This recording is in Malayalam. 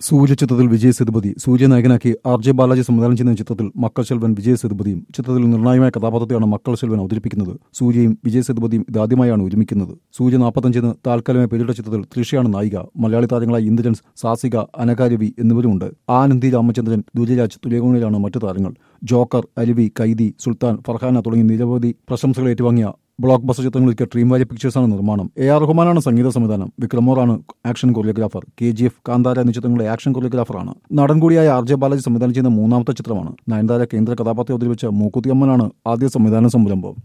സൂര്യ ചിത്രത്തിൽ വിജയ് സേതുപതി സൂര്യ നായകനാക്കി ആർ ജെ ബാലാജി സംവിധാനം ചെയ്യുന്ന ചിത്രത്തിൽ മക്കൾ ശെൽവൻ വിജയ് സേതുപതിയും ചിത്രത്തിൽ നിർണായകമായ കഥാപാത്രത്തെയാണ് മക്കൾ ശെൽവൻ അവതരിപ്പിക്കുന്നത് സൂര്യയും വിജയ് സേതുപതിയും ഇതാദ്യമായാണ് ഒരുമിക്കുന്നത് സൂര്യ നാൽപ്പത്തഞ്ചിന് താൽക്കാലികമായി പേരിട്ട ചിത്രത്തിൽ തൃഷയാണ് നായിക മലയാളി താരങ്ങളായ ഇന്ദ്രൻസ് സാസിക അനകാരവി എന്നിവരുമുണ്ട് ആനന്ദി രാമചന്ദ്രൻ ദുര്യരാജ് തുല്യകോണിലാണ് മറ്റു താരങ്ങൾ ജോക്കർ അരുവി കൈദി സുൽത്താൻ ഫർഹാന തുടങ്ങി നിരവധി പ്രശംസകൾ ഏറ്റുവാങ്ങിയ ബ്ലോക്ക് ബസ്റ്റർ ചിത്രങ്ങൾക്ക് ഡ്രീം വാലി പിക്ചേഴ്സാണ് നിർമ്മാണം എ ആർ റഹ്മാനാണ് സംഗീത സംവിധാനം വിക്രമോറാണ് action choreographer K G F Kantara എന്നീ ചിത്രങ്ങളുടെ ആക്ഷൻ കൊറിയോഗ്രാഫറാണ് നടൻ കൂടിയായ ആർ ജെ ബാലാജി സംവിധാനം ചെയ്യുന്ന മൂന്നാമത്തെ ചിത്രമാണ് നയൻതാര കേന്ദ്ര കഥാപാത്രം അവതരിപ്പിച്ച മൂക്കുത്തിയമ്മനാണ് ആദ്യ സംവിധാന സംരംഭം